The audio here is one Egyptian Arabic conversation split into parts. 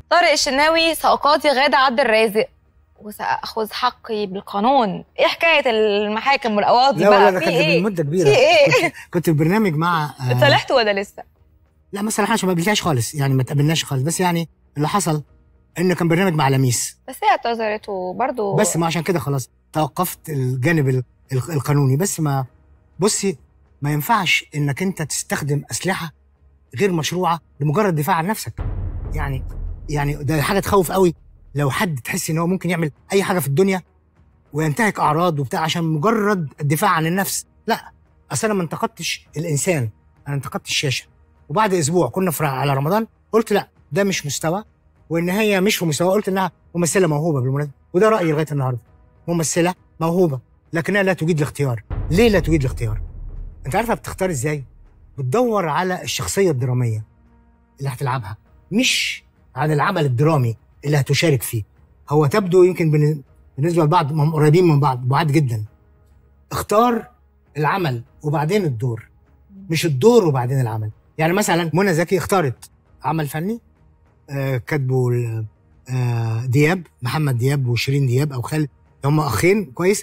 طارق الشناوي سأقاضي غادة عبد الرازق وسأخذ حقي بالقانون ايه حكايه المحاكم والقواضي لا بقى والله ده في كانت ايه من مده كبيره في ايه كنت, كنت في برنامج مع آه، اتصالحتوا ولا لسه لا ما صراحه ما قابلتهاش خالص يعني ما تقابلناش خالص بس يعني اللي حصل انه كان برنامج مع لميس بس هي اعتذرت وبرضه بس ما عشان كده خلاص توقفت الجانب ال- ال- القانوني بس ما بصي ما ينفعش انك انت تستخدم اسلحه غير مشروعه لمجرد دفاع عن نفسك يعني يعني ده حاجه تخوف قوي لو حد تحس ان هو ممكن يعمل اي حاجه في الدنيا وينتهك اعراض وبتاع عشان مجرد الدفاع عن النفس لا اصل انا ما انتقدتش الانسان انا انتقدت الشاشه وبعد اسبوع كنا في على رمضان قلت لا ده مش مستوى وان هي مش في مستوى قلت انها ممثله موهوبه بالمناسبه وده رايي لغايه النهارده ممثله موهوبه لكنها لا تجيد الاختيار ليه لا تجيد الاختيار انت عارفه بتختار ازاي بتدور على الشخصيه الدراميه اللي هتلعبها مش عن العمل الدرامي اللي هتشارك فيه هو تبدو يمكن بن- بالنسبه لبعض هم قريبين من بعض بعاد جدا اختار العمل وبعدين الدور مش الدور وبعدين العمل يعني مثلا منى زكي اختارت عمل فني آه كاتبه ال- آه دياب محمد دياب وشيرين دياب او خالد هم اخين كويس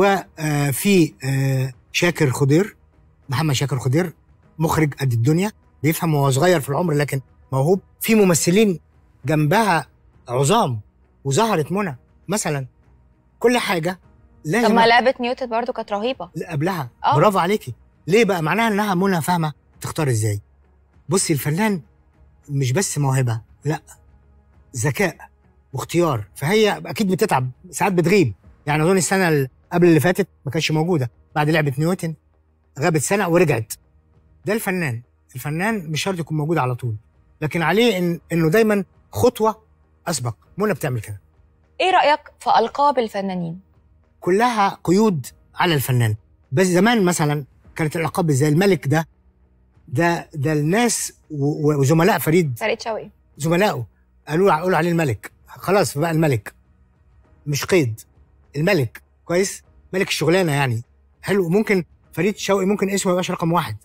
وفي آه شاكر خضير محمد شاكر خضير مخرج قد الدنيا بيفهم وهو صغير في العمر لكن موهوب في ممثلين جنبها عظام وظهرت منى مثلا كل حاجه طب لازم ما لعبه نيوتن برضه كانت رهيبه لا، قبلها آه. برافو عليكي ليه بقى معناها انها منى فاهمه تختار ازاي بصي الفنان مش بس موهبه لا ذكاء واختيار فهي اكيد بتتعب ساعات بتغيب يعني اظن السنه اللي قبل اللي فاتت ما كانتش موجوده بعد لعبه نيوتن غابت سنه ورجعت ده الفنان الفنان مش شرط يكون موجود على طول لكن عليه إن انه دايما خطوه اسبق منى بتعمل كده ايه رايك في القاب الفنانين كلها قيود على الفنان بس زمان مثلا كانت الالقاب زي الملك ده ده ده الناس و- و- وزملاء فريد فريد شوقي زملائه قالوا قالوا عليه الملك خلاص بقى الملك مش قيد الملك كويس ملك الشغلانه يعني حلو ممكن فريد شوقي ممكن اسمه يبقاش رقم واحد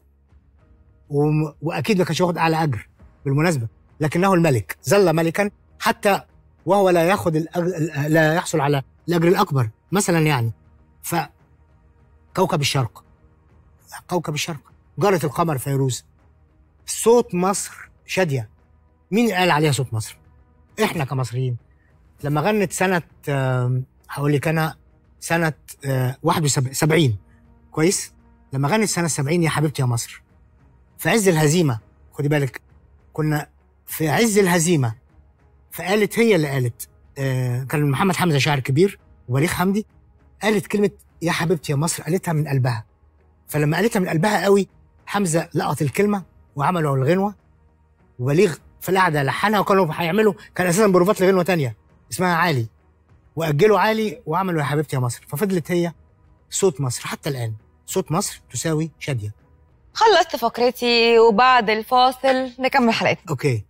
وم- واكيد ما كانش واخد اعلى اجر بالمناسبه لكنه الملك ظل ملكا حتى وهو لا ياخذ الأجر لا يحصل على الاجر الاكبر مثلا يعني ف كوكب الشرق كوكب الشرق جارة القمر فيروز صوت مصر شادية مين قال عليها صوت مصر؟ احنا كمصريين لما غنت سنة آم، هقول لك انا سنة آه، 71 كويس؟ لما غنت سنة 70 يا حبيبتي يا مصر في عز الهزيمة خدي بالك كنا في عز الهزيمة فقالت هي اللي قالت آه، كان محمد حمزة شاعر كبير وبليغ حمدي قالت كلمة يا حبيبتي يا مصر قالتها من قلبها فلما قالتها من قلبها قوي حمزة لقط الكلمة وعملوا الغنوة وبليغ في القعدة لحنها وكانوا هيعملوا كان أساسا بروفات لغنوة تانية اسمها عالي وأجلوا عالي وعملوا يا حبيبتي يا مصر ففضلت هي صوت مصر حتى الآن صوت مصر تساوي شادية خلصت فقرتي وبعد الفاصل نكمل حلقتنا أوكي